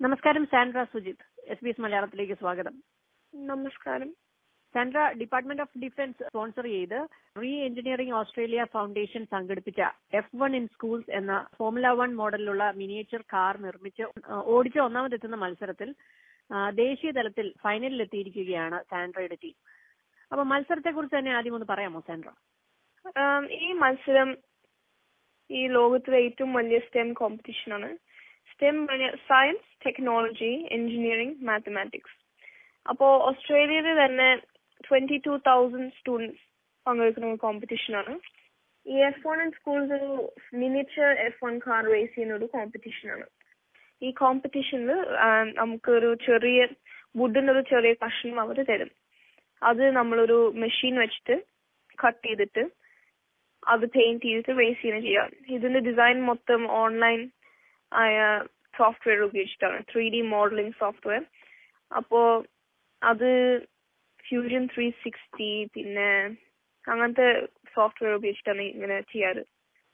നമസ്കാരം Sandra Sujith S B S മലയാളത്തിലേക്ക് സ്വാഗതം നമസ്കാരം Sandra Department of Defence sponsor ചെയ്ത് റീ എഞ്ചിനീയറിംഗ് ഓസ്ട്രേലിയ ഫൗണ്ടേഷൻ സംഘടിപ്പിച്ച എഫ് വൺ ഇൻ സ്കൂൾസ് എന്ന ഫോർമുല വൺ മോഡലിലുള്ള മിനിയേച്ചർ കാർ നിർമ്മിച്ച് ഓടിച്ച് ഒന്നാമതെത്തുന്ന മത്സരത്തിൽ ആ, ദേശീയ തലത്തിൽ ഫൈനലിൽ എത്തിയിരിക്കുകയാണ് സാൻഡ്രയുടെ ടീം അപ്പൊ മത്സരത്തെ കുറിച്ച് തന്നെ ആദ്യം ഒന്ന് പറയാമോ സാൻഡ്ര ആം, ഈ മത്സരം ഈ ലോകത്തിലെ ഏറ്റവും വലിയ സ്റ്റെം കോമ്പറ്റീഷൻ ആണ് STEM science technology engineering mathematics അപ്പോ ഓസ്ട്രേലിയയിൽ തന്നെ ട്വന്റി ടു തൗസൻഡ് സ്റ്റുഡൻസ് പങ്കെടുക്കുന്ന ഒരു കോമ്പറ്റീഷൻ ആണ് ഈ എഫ് വൺ ഇൻ സ്കൂൾസ് ഒരു miniature F one car race ചെയ്യുന്ന ഒരു കോമ്പറ്റീഷൻ ആണ് ഈ കോമ്പറ്റീഷനിൽ നമുക്ക് ഒരു ചെറിയ വുഡിന്റെ ഒരു ചെറിയ കഷ്ണം അവർ തരും അത് നമ്മളൊരു മെഷീൻ വെച്ചിട്ട് കട്ട് ചെയ്തിട്ട് അത് പെയിന്റ് ചെയ്തിട്ട് റേസ് ചെയ്യുന്ന ചെയ്യാം ഇതിന്റെ ഡിസൈൻ മൊത്തം ഓൺലൈൻ ആയ സോഫ്റ്റ്വെയർ ഉപയോഗിച്ചിട്ടാണ് ത്രീ ഡി മോഡലിംഗ് സോഫ്റ്റ്വെയർ അപ്പോ അത് ഫ്യൂഷൻ ത്രീ സിക്സ്റ്റി പിന്നെ അങ്ങനത്തെ സോഫ്റ്റ്വെയർ ഉപയോഗിച്ചിട്ടാണ് ഇങ്ങനെ ചെയ്യാറ്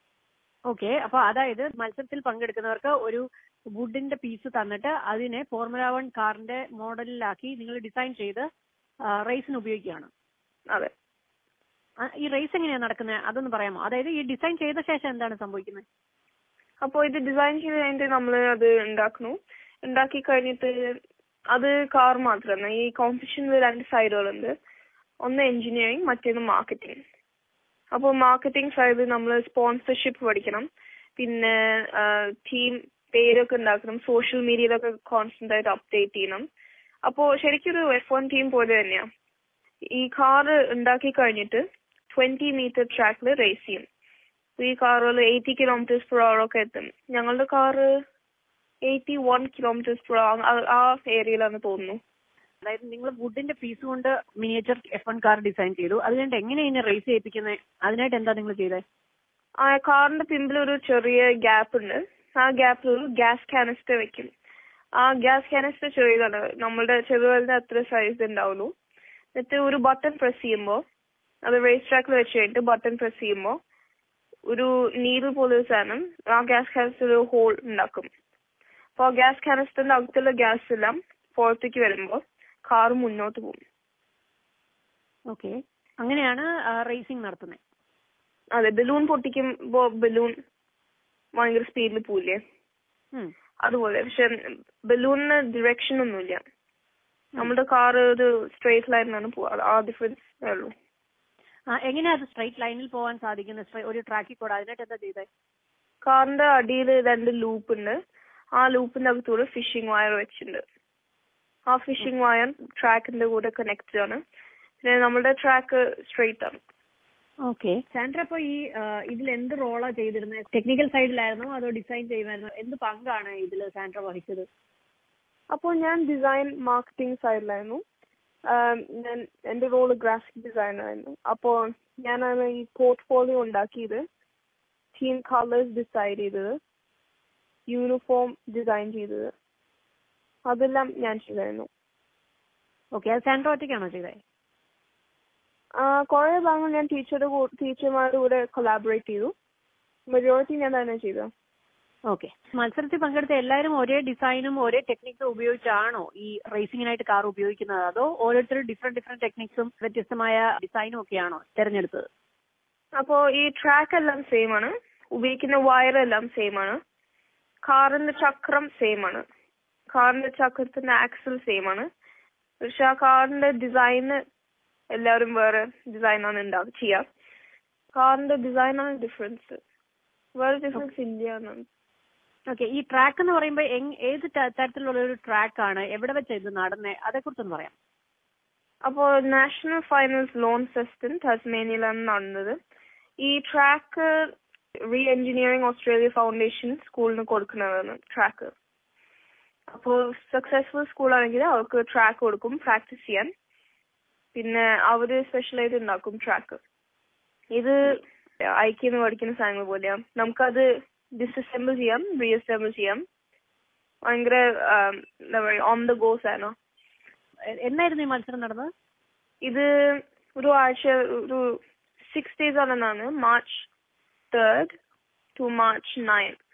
ഓക്കെ അപ്പൊ അതായത് മത്സരത്തിൽ പങ്കെടുക്കുന്നവർക്ക് ഒരു വുഡിന്റെ പീസ് തന്നിട്ട് അതിനെ ഫോർമുല വൺ കാറിന്റെ മോഡലിലാക്കി നിങ്ങൾ ഡിസൈൻ ചെയ്ത് റേസിന് ഉപയോഗിക്കുകയാണ് അതെ ആ, ഈ റേസ് എങ്ങനെയാണ് നടക്കുന്നത് അതൊന്ന് പറയാമോ അതായത് ഈ ഡിസൈൻ ചെയ്ത ശേഷം എന്താണ് സംഭവിക്കുന്നത് അപ്പോൾ ഇത് ഡിസൈൻ ചെയ്ത് കഴിഞ്ഞിട്ട് നമ്മൾ അത് ഉണ്ടാക്കുന്നു ഉണ്ടാക്കി കഴിഞ്ഞിട്ട് അത് കാർ മാത്രമല്ല ഈ കോമ്പറ്റീഷനിൽ രണ്ട് സൈഡുകളുണ്ട് ഒന്ന് എഞ്ചിനീയറിംഗ് മറ്റേത് മാർക്കറ്റിംഗ് അപ്പോൾ മാർക്കറ്റിംഗ് സൈഡിൽ നമ്മൾ സ്പോൺസർഷിപ്പ് പഠിക്കണം പിന്നെ ടീം പേരൊക്കെ ഉണ്ടാക്കണം സോഷ്യൽ മീഡിയയിലൊക്കെ കോൺസ്റ്റന്റ് ആയിട്ട് അപ്ഡേറ്റ് ചെയ്യണം അപ്പോൾ ശരിക്കും ഒരു എഫ് വൺ ടീം പോലെ തന്നെയാണ് ഈ കാർ ഉണ്ടാക്കി കഴിഞ്ഞിട്ട് ട്വന്റി മീറ്റർ ട്രാക്കിൽ റേസ് ചെയ്യും ഈ കാറുകൾ എയ്റ്റി കിലോമീറ്റേഴ്സ് പെർ അവർ ഒക്കെ എത്തും ഞങ്ങളുടെ car eighty one kilometres per hour ആ ഏരിയയിലാണ് തോന്നുന്നു അതായത് നിങ്ങൾ വുഡിന്റെ പീസ് കൊണ്ട് miniature F one car design ചെയ്തു അത് കഴിഞ്ഞിട്ട് എങ്ങനെയാണ് ഇതിനെ റേസ് ചെയ്യിപ്പിക്കുന്നത് അതിനായിട്ട് എന്താ നിങ്ങൾ ചെയ്തത് ആ കാറിന്റെ പിമ്പിൽ ഒരു ചെറിയ ഗ്യാപ്പ് ഉണ്ട് ആ ഗ്യാപ്പിൽ ഒരു ഗ്യാസ് കാനിസ്റ്റർ വെക്കും ആ ഗ്യാസ് കാനിസ്റ്റർ ചെറിയതാണ് നമ്മളുടെ ചെറുവലിന്റെ അത്ര സൈസ് ഉണ്ടാവുള്ളൂ എന്നിട്ട് ഒരു ബട്ടൺ പ്രസ് ചെയ്യുമ്പോൾ അത് റേസ് ട്രാക്കിൽ വെച്ച് കഴിഞ്ഞിട്ട് ബട്ടൺ പ്രസ് ചെയ്യുമ്പോൾ ഒരു നീഡിൽ പോലെ ഒരു സാധനം ആ ഗ്യാസ് കാനിസ്റ്റർ ഒരു ഹോൾ ഉണ്ടാക്കും അപ്പോൾ ആ ഗ്യാസ് കാനിസ്റ്ററിന്റെ അകത്തുള്ള ഗ്യാസ് എല്ലാം പുറത്തേക്ക് വരുമ്പോൾ കാർ മുന്നോട്ട് പോകും ഓക്കെ അങ്ങനെയാണ് റേസിംഗ് നടത്തുന്നത് അതെ ബലൂൺ പൊട്ടിക്കുമ്പോ ബലൂൺ ഭയങ്കര സ്പീഡിൽ പോവില്ലേ അതുപോലെ പക്ഷെ ബലൂണിന് ഡിറക്ഷൻ ഒന്നുമില്ല നമ്മുടെ കാർ ഒരു സ്ട്രേറ്റ് ലൈനിലാണ് പോവാ ആ ഡിഫറൻസ് ഉള്ളൂ എങ്ങനെയാ അത് സ്ട്രൈറ്റ് ലൈനിൽ പോകാൻ സാധിക്കുന്നത് Straight- ഒരു ട്രാക്കിൽ കൂടെ അതിനായിട്ട് എന്താ ചെയ്തത് കാറിന്റെ അടിയിൽ രണ്ട് ലൂപ്പ് ഉണ്ട് ആ ലൂപ്പിന്റെ അകത്തൂടെ ഫിഷിംഗ് വയർ വെച്ചിട്ടുണ്ട് ആ ഫിഷിംഗ് വയർ ട്രാക്കിന്റെ കൂടെ കണക്റ്റഡ് ആണ് പിന്നെ നമ്മുടെ ട്രാക്ക് സ്ട്രെയിറ്റ് ആണ് ഓക്കെ സാൻഡ്ര അപ്പൊ ഈ ഇതിൽ എന്ത് റോളാ ചെയ്തിരുന്നത് ടെക്നിക്കൽ സൈഡിലായിരുന്നോ അതോ ഡിസൈൻ ചെയ്യുമായിരുന്നോ എന്ത് പങ്കാണ് ഇതിൽ സാൻഡ്ര വഹിച്ചത് അപ്പോൾ ഞാൻ ഡിസൈൻ മാർക്കറ്റിംഗ് സൈഡിലായിരുന്നു ആം, ഞാൻ എന്റെ റോള് ഗ്രാഫിക് ഡിസൈനർ ആയിരുന്നു അപ്പോൾ ഞാനാണ് ഈ പോർട്ട്ഫോളിയോ ഉണ്ടാക്കിയത് ടീം കളേഴ്സ് ഡിസൈഡ് ചെയ്തത് യൂണിഫോം ഡിസൈൻ ചെയ്തത് അതെല്ലാം ഞാൻ ചെയ്തായിരുന്നു ഓക്കെ അത് സാൻഡ്ര ഒറ്റയ്ക്കാണോ ചെയ്തത് ആ, കുറെ ഭാഗങ്ങൾ ഞാൻ ടീച്ചറുടെ ടീച്ചർമാരുടെ കൂടെ കൊളാബറേറ്റ് ചെയ്തു മെജോറിറ്റി ഞാൻ തന്നെ ചെയ്തു ഓക്കെ മത്സരത്തിൽ പങ്കെടുത്ത എല്ലാവരും ഒരേ ഡിസൈനും ഒരേ ടെക്നിക്സും ഉപയോഗിച്ചാണോ ഈ റേസിംഗിനായിട്ട് കാർ ഉപയോഗിക്കുന്നത് അതോ ഓരോരുത്തരും ഡിഫറെന്റ് ഡിഫറെന്റ് ടെക്നിക്സും വ്യത്യസ്തമായ ഡിസൈനും ഒക്കെയാണോ തെരഞ്ഞെടുത്തത് അപ്പോ ഈ ട്രാക്ക് എല്ലാം സെയിം ആണ് ഉപയോഗിക്കുന്ന വയർ എല്ലാം സെയിം ആണ് കാറിന്റെ ചക്രം സെയിം ആണ് കാറിന്റെ ചക്രത്തിന്റെ ആക്സൽ സെയിം ആണ് പക്ഷെ ആ കാറിന്റെ ഡിസൈന് എല്ലാവരും വേറെ ഡിസൈനാണ് ഉണ്ടാവുക ചെയ്യാം കാറിന്റെ ഡിസൈനാണ് ഡിഫറൻസ് വേറെ ഡിഫറൻസ് ഇല്ല എന്നാണ് ഓക്കെ ഈ ട്രാക്ക് എന്ന് പറയുമ്പോൾ എങ്- ഏത് ത- തരത്തിലുള്ള ഒരു ട്രാക്ക് ആണ് എവിടെ വെച്ചാ ഇത് നടന്നത് അതേക്കുറിച്ചൊന്ന് പറയാം അപ്പോ നാഷണൽ ഫൈനൽസ് ലോൺ സെസ്റ്റൻ ടസ്മേനിയയിലാണ് നടന്നത് ഈ track Re Engineering Australia Foundation സ്കൂളിന് കൊടുക്കുന്നതാണ് ട്രാക്ക് അപ്പോൾ സക്സസ്ഫുൾ സ്കൂളാണെങ്കിൽ അവർക്ക് ട്രാക്ക് കൊടുക്കും പ്രാക്ടീസ് ചെയ്യാൻ പിന്നെ അവര് സ്പെഷ്യലായിട്ട് ഉണ്ടാക്കും ട്രാക്ക് ഇത് ഐക്യെന്ന് പഠിക്കുന്ന സാധനങ്ങൾ പോലെയാണ് നമുക്കത് ഡിസസെമ്പിൾ ചെയ്യാം റീഅസെമ്പിൾ ചെയ്യാം ഭയങ്കര ആം, എന്താ പറയുക ഓൺ ദ ഗോ സാധനം എ- എന്നായിരുന്നു ഈ മത്സരം നടന്നത് ഇത് ഒരു ആഴ്ച ഒരു സിക്സ് ഡേയ്സ് ആണെന്നാണ് March third to March nine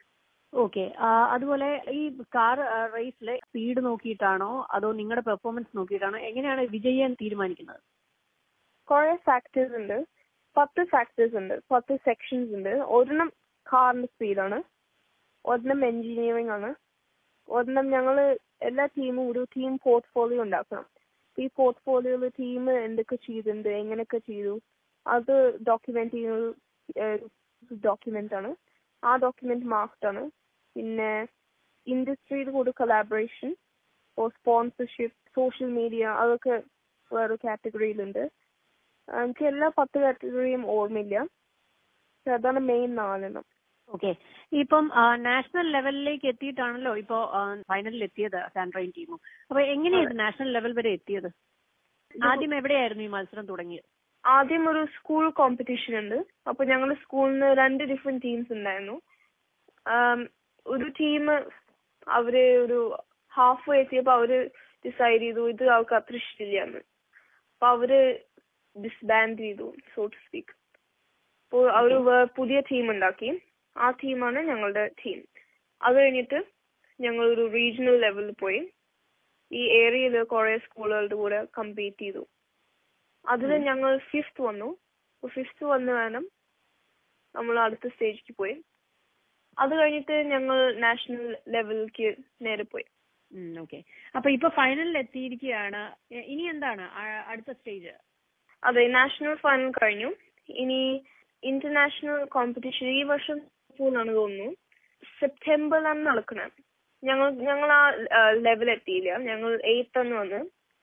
okay അതുപോലെ ഈ കാർ റേസിലെ സ്പീഡ് നോക്കിയിട്ടാണോ അതോ നിങ്ങളുടെ പെർഫോമൻസ് നോക്കിയിട്ടാണോ എങ്ങനെയാണ് വിജയിയാൻ തീരുമാനിക്കുന്നത് കുറെ ഫാക്ടേഴ്സ് ഉണ്ട് പത്ത് ഫാക്ടേഴ്സ് ഉണ്ട് പത്ത് സെക്ഷൻസ് ഉണ്ട് ഒരെണ്ണം കാറിന്റെ സ്പീഡാണ് ഒരെണ്ണം എഞ്ചിനീയറിംഗ് ആണ് ഒരെണ്ണം ഞങ്ങൾ എല്ലാ ടീമും ഒരു ടീം പോർട്ട്ഫോളിയോ ഉണ്ടാക്കണം ഈ പോർട്ട്ഫോളിയോയിൽ ടീം എന്തൊക്കെ ചെയ്തിട്ടുണ്ട് എങ്ങനെയൊക്കെ ചെയ്തു അത് ഡോക്യുമെന്റ് ചെയ്യുന്ന ഡോക്യുമെന്റ് ആണ് ആ ഡോക്യുമെന്റ് മാർക്ഡ് ആണ് പിന്നെ ഇൻഡസ്ട്രിയിൽ കൂടെ കൊലാബറേഷൻ സ്പോൺസർഷിപ്പ് സോഷ്യൽ മീഡിയ അതൊക്കെ വേറെ കാറ്റഗറിയിലുണ്ട് എനിക്ക് എല്ലാ പത്ത് കാറ്റഗറിയും ഓർമ്മയില്ല പക്ഷെ അതാണ് മെയിൻ നാലെണ്ണം ഓക്കെ ഇപ്പം നാഷണൽ ലെവലിലേക്ക് എത്തിയിട്ടാണല്ലോ ഇപ്പോ ഫൈനലിൽ എത്തിയത് സാൻഡ്രൈൻ ടീമും അപ്പൊ എങ്ങനെയായിരുന്നു നാഷണൽ ലെവൽ വരെ എത്തിയത് ആദ്യം എവിടെയായിരുന്നു ഈ മത്സരം തുടങ്ങിയത് ആദ്യം ഒരു സ്കൂൾ കോമ്പറ്റീഷൻ ഉണ്ട് അപ്പൊ ഞങ്ങൾ സ്കൂളിൽ നിന്ന് രണ്ട് ഡിഫറെന്റ് ടീംസ് ഉണ്ടായിരുന്നു ആം, ഒരു ടീം അവര് ഒരു ഹാഫ് വേ എത്തിയപ്പോ അവര് ഡിസൈഡ് ചെയ്തു ഇത് അവർക്ക് അത്ര ഇഷ്ടമില്ലാന്ന് അപ്പൊ അവര് ഡിസ്ബാൻഡ് ചെയ്തു സോ ടു സ്പീക്ക് അപ്പോൾ അവര് വേ- പുതിയ ടീം ഉണ്ടാക്കി ആ ടീമാണ് ഞങ്ങളുടെ ടീം അത് കഴിഞ്ഞിട്ട് ഞങ്ങൾ ഒരു റീജിയണൽ ലെവലിൽ പോയി ഈ ഏരിയയിൽ കുറെ സ്കൂളുകളുടെ കൂടെ കമ്പീറ്റ് ചെയ്തു അതിൽ ഞങ്ങൾ ഫിഫ്ത്ത് വന്നു ഫിഫ്ത്ത് വന്നു വേണം നമ്മൾ അടുത്ത സ്റ്റേജിലേക്ക് പോയി അത് കഴിഞ്ഞിട്ട് ഞങ്ങൾ നാഷണൽ ലെവലിലേക്ക് നേരെ പോയി ഓക്കെ അപ്പൊ ഇപ്പൊ ഫൈനലിൽ എത്തിയിരിക്കുകയാണ് എ- ഇനി എന്താണ് ആ- അടുത്ത സ്റ്റേജ് അതെ നാഷണൽ ഫൈനൽ കഴിഞ്ഞു ഇനി ഇന്റർനാഷണൽ കോമ്പറ്റീഷൻ ഈ വർഷം എന്നാണ് തോന്നുന്നു സെപ്റ്റംബറിലാണ് നടക്കുന്നത് ഞങ്ങൾ ഞങ്ങൾ ആ ലെവൽ എത്തിയില്ല ഞങ്ങൾ എയ്ത്ത് എന്ന് വന്ന്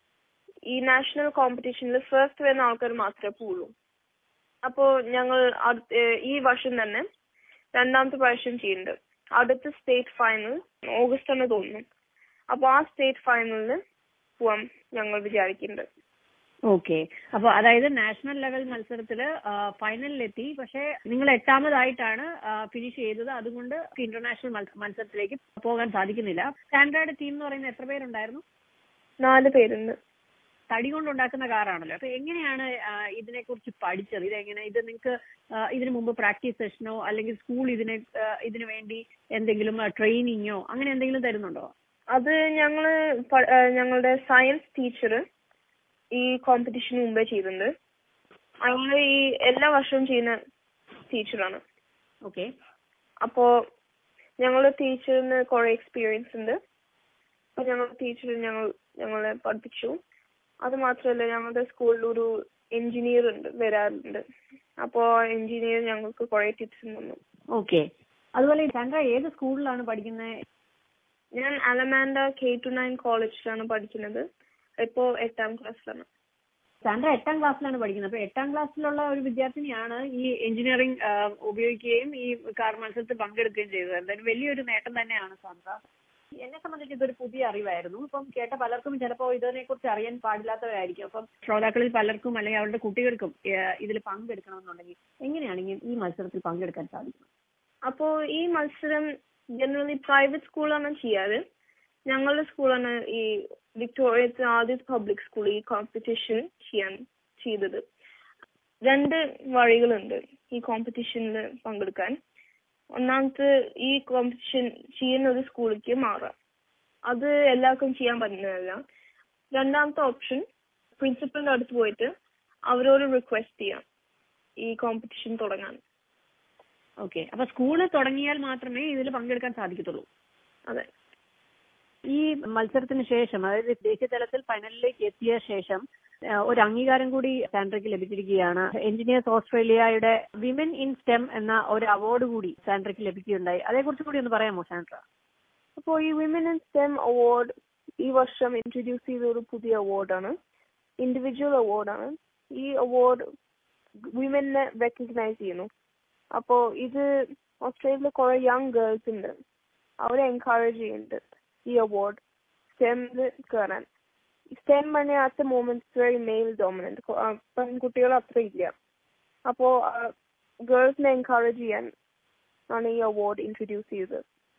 ഈ നാഷണൽ കോമ്പറ്റീഷനിൽ ഫസ്റ്റ് വരുന്ന ആൾക്കാർ മാത്രമേ പോവുള്ളൂ അപ്പോ ഞങ്ങൾ അടുത്ത ഏഹ് ഈ വർഷം തന്നെ രണ്ടാമത്തെ പ്രാവശ്യം ചെയ്യുന്നുണ്ട് അടുത്ത സ്റ്റേറ്റ് ഫൈനൽ ഓഗസ്റ്റ് ആണ് തോന്നുന്നു അപ്പൊ ആ സ്റ്റേറ്റ് ഫൈനലിൽ പോവാൻ ഞങ്ങൾ വിചാരിക്കുന്നുണ്ട് ഓക്കെ അപ്പൊ അതായത് നാഷണൽ ലെവൽ മത്സരത്തില് ഫൈനലിലെത്തി പക്ഷെ നിങ്ങൾ എട്ടാമതായിട്ടാണ് ഫിനിഷ് ചെയ്തത് അതുകൊണ്ട് ഇന്റർനാഷണൽ മത്സരത്തിലേക്ക് പോകാൻ സാധിക്കുന്നില്ല സ്റ്റാൻഡേർഡ് ടീം എന്ന് പറയുന്നത് എത്ര പേരുണ്ടായിരുന്നു നാല് പേരുണ്ട് തടി കൊണ്ടുണ്ടാക്കുന്ന കാറാണല്ലോ അപ്പൊ എങ്ങനെയാണ് ഇതിനെ കുറിച്ച് പഠിച്ചത് ഇതെങ്ങനെ ഇത് നിങ്ങൾക്ക് ഇതിനു മുമ്പ് പ്രാക്ടീസ് സെഷനോ അല്ലെങ്കിൽ സ്കൂൾ ഇതിനെ ആ, ഇതിനു വേണ്ടി എന്തെങ്കിലും ട്രെയിനിങ്ങോ അങ്ങനെ എന്തെങ്കിലും തരുന്നുണ്ടോ അത് ഞങ്ങള് പ- ഏഹ് ഞങ്ങളുടെ സയൻസ് ടീച്ചർ ഈ കോമ്പറ്റീഷന് മുമ്പേ ചെയ്തിട്ടുണ്ട് ഞങ്ങൾ ഈ എല്ലാ വർഷവും ചെയ്യുന്ന ടീച്ചറാണ് ഓക്കെ അപ്പോ ഞങ്ങളുടെ ടീച്ചറിന് കുറെ എക്സ്പീരിയൻസ് ഉണ്ട് അപ്പൊ ഞങ്ങളുടെ ടീച്ചർ ഞങ്ങൾ ഞങ്ങളെ പഠിപ്പിച്ചു അത് മാത്രമല്ല ഞങ്ങളുടെ സ്കൂളിൽ ഒരു എഞ്ചിനീയർ ഉണ്ട് വരാറുണ്ട് അപ്പോ എഞ്ചിനീയർ ഞങ്ങൾക്ക് കുറെ ടിപ്സ് തന്നു ഓക്കെ അതുപോലെ ഈ ചന്ദ്ര ഏത് സ്കൂളിലാണ് പഠിക്കുന്നത് ഞാൻ അലമാൻഡ കെ ടു നയൻ കോളേജിലാണ് പഠിക്കുന്നത് ഇപ്പോ എട്ടാം ക്ലാസ്സിലാണ് സാൻഡ്ര എട്ടാം ക്ലാസ്സിലാണ് പഠിക്കുന്നത് അപ്പൊ എട്ടാം ക്ലാസ്സിലുള്ള ഒരു വിദ്യാർത്ഥിനിയാണ് ഈ എഞ്ചിനീയറിംഗ് ഉപയോഗിക്കുകയും ഈ കാർ മത്സരത്തിൽ പങ്കെടുക്കുകയും ചെയ്തത് എന്തായാലും വലിയൊരു നേട്ടം തന്നെയാണ് സാൻഡ്ര എന്നെ സംബന്ധിച്ച് ഇതൊരു പുതിയ അറിവായിരുന്നു ഇപ്പം കേട്ട പലർക്കും ചിലപ്പോൾ ഇതിനെ കുറിച്ച് അറിയാൻ പാടില്ലാത്തവരായിരിക്കും അപ്പം ശ്രോതാക്കളിൽ പലർക്കും അല്ലെങ്കിൽ അവരുടെ കുട്ടികൾക്കും ഇതിൽ പങ്കെടുക്കണമെന്നുണ്ടെങ്കിൽ എങ്ങനെയാണ് ഇങ്ങനെ ഈ മത്സരത്തിൽ പങ്കെടുക്കാൻ സാധിക്കുന്നത് അപ്പോ ഈ മത്സരം ജനറലി പ്രൈവറ്റ് സ്കൂളാണ് ചെയ്യാറ് ഞങ്ങളുടെ സ്കൂളാണ് ഈ വിക്ടോറിയത്തെ ആദ്യത്തെ പബ്ലിക് സ്കൂൾ ഈ കോമ്പറ്റീഷൻ ചെയ്യാൻ ചെയ്തത് രണ്ട് വഴികളുണ്ട് ഈ കോമ്പറ്റീഷനിൽ പങ്കെടുക്കാൻ ഒന്നാമത്തെ ഈ കോമ്പറ്റീഷൻ ചെയ്യുന്ന ഒരു സ്കൂളിലേക്ക് മാറാം അത് എല്ലാവർക്കും ചെയ്യാൻ പറ്റുന്നതല്ല രണ്ടാമത്തെ ഓപ്ഷൻ പ്രിൻസിപ്പലിന്റെ അടുത്ത് പോയിട്ട് അവരോട് റിക്വസ്റ്റ് ചെയ്യാം ഈ കോമ്പറ്റീഷൻ തുടങ്ങാൻ ഓക്കെ അപ്പൊ സ്കൂള് തുടങ്ങിയാൽ മാത്രമേ ഇതിൽ പങ്കെടുക്കാൻ സാധിക്കത്തുള്ളൂ അതെ ഈ മത്സരത്തിന് ശേഷം അതായത് ദേശീയ തലത്തിൽ ഫൈനലിലേക്ക് എത്തിയ ശേഷം ആ, ഒരു അംഗീകാരം കൂടി സാൻഡ്രയ്ക്ക് ലഭിച്ചിരിക്കുകയാണ് എഞ്ചിനീയേഴ്സ് ഓസ്ട്രേലിയയുടെ വിമൻ ഇൻ സ്റ്റെം എന്ന ഒരു അവാർഡ് കൂടി സാൻഡ്രയ്ക്ക് ലഭിക്കുകയുണ്ടായി അതേക്കുറിച്ച് കൂടി ഒന്ന് പറയാമോ സാൻഡ്ര അപ്പോൾ ഈ വിമൻ ഇൻ സ്റ്റെം അവാർഡ് ഈ വർഷം ഇൻട്രൊഡ്യൂസ് ചെയ്ത ഒരു പുതിയ അവാർഡാണ് ഇൻഡിവിജ്വൽ അവാർഡാണ് ഈ അവാർഡ് വിമനെ റെക്കഗ്നൈസ് ചെയ്യുന്നു അപ്പോ ഇത് ഓസ്ട്രേലിയയിലെ കുറെ യങ് ഗേൾസ് ഉണ്ട് അവരെ എൻകറേജ് ചെയ്യുന്നുണ്ട് ഈ അവാർഡ് സ്റ്റെമിൽ കയറാൻ സ്റ്റെം തന്നെ at moment very male dominant പെൺകുട്ടികൾ അത്ര ഇല്ല അപ്പോ ഗേൾസിനെ എൻകറേജ് ചെയ്യാൻ ആണ് ഈ അവാർഡ് ഇൻട്രൊഡ്യൂസ് ചെയ്തത്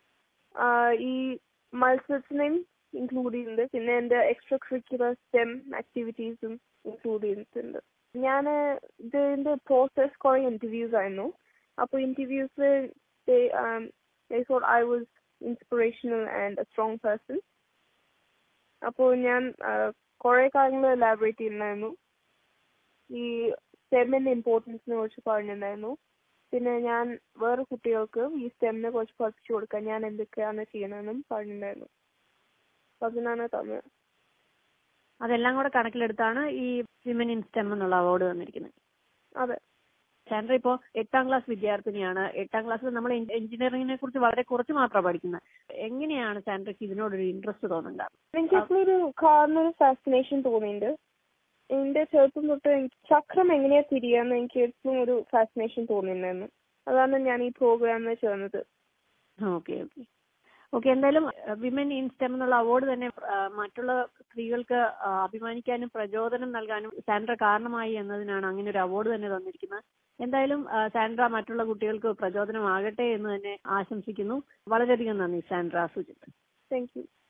ആഹ് ഈ മത്സരത്തിനെയും ഇൻക്ലൂഡ് ചെയ്യുന്നുണ്ട് പിന്നെ എന്റെ എക്സ്ട്രാ കറിക്കുലർ സ്റ്റെം ആക്ടിവിറ്റീസും ഇൻക്ലൂഡ് ചെയ്തിട്ടുണ്ട് ഞാൻ ഇതിന്റെ പ്രോസസ് കുറെ ഇന്റർവ്യൂസ് ആയിരുന്നു അപ്പൊ interviews they thought I was inspirational and a strong person. അപ്പോൾ ഞാൻ കുറെ കാര്യങ്ങൾ എലാബറേറ്റ് ചെയ്യുന്നുണ്ടായിരുന്നു ഈ സ്റ്റെമിന്റെ ഇമ്പോർട്ടൻസിനെ കുറിച്ച് പറഞ്ഞിട്ടുണ്ടായിരുന്നു പിന്നെ ഞാൻ വേറെ കുട്ടികൾക്ക് ഈ സ്റ്റെമിനെ കുറിച്ച് പഠിപ്പിച്ചു കൊടുക്കാൻ ഞാൻ എന്തൊക്കെയാണ് ചെയ്യണമെന്നും പറഞ്ഞിട്ടുണ്ടായിരുന്നു അപ്പൊ അതിനാണ് തന്നത് അതെല്ലാം കൂടെ കണക്കിലെടുത്താണ് ഈ വിമൻ ഇൻ സ്റ്റെം എന്നുള്ള അവാർഡ് തന്നിരിക്കുന്നത് അതെ സാൻഡ്ര ഇപ്പോ എട്ടാം ക്ലാസ് വിദ്യാർത്ഥിനിയാണ് എട്ടാം ക്ലാസ്സിൽ നമ്മൾ എഞ്ചിനീയറിംഗിനെ കുറിച്ച് വളരെ കുറച്ച് മാത്രമാണ് പഠിക്കുന്നത് എങ്ങനെയാണ് സാൻഡ്രയ്ക്ക് ഇതിനോടൊരു ഇൻട്രസ്റ്റ് തോന്നുന്നത് എനിക്ക് എപ്പോഴും ഒരു കാറിനൊരു ഫാസിനേഷൻ തോന്നിയിട്ടുണ്ട് എന്റെ ചെറുപ്പം തൊട്ട് എനിക്ക് ചക്രം എങ്ങനെയാ തിരിയാന്ന് എനിക്ക് എപ്പോഴും ഒരു ഫാസിനേഷൻ തോന്നിയിട്ടുണ്ടായിരുന്നു അതാണ് ഞാൻ ഈ പ്രോഗ്രാമിൽ ചേർന്നത് ഓക്കെ ഓക്കെ ഓക്കെ എന്തായാലും വിമൻ ഇൻ സ്റ്റെം എന്നുള്ള അവാർഡ് തന്നെ ആ, മറ്റുള്ള സ്ത്രീകൾക്ക് ആ, അഭിമാനിക്കാനും പ്രചോദനം നൽകാനും സാൻഡ്ര കാരണമായി എന്നതിനാണ് അങ്ങനെ ഒരു അവാർഡ് തന്നെ തന്നിരിക്കുന്നത് എന്തായാലും ആ, സാൻഡ്ര മറ്റുള്ള കുട്ടികൾക്ക് പ്രചോദനമാകട്ടെ എന്ന് തന്നെ ആശംസിക്കുന്നു വളരെയധികം നന്ദി സാൻഡ്ര സുജിത്ത് താങ്ക് യു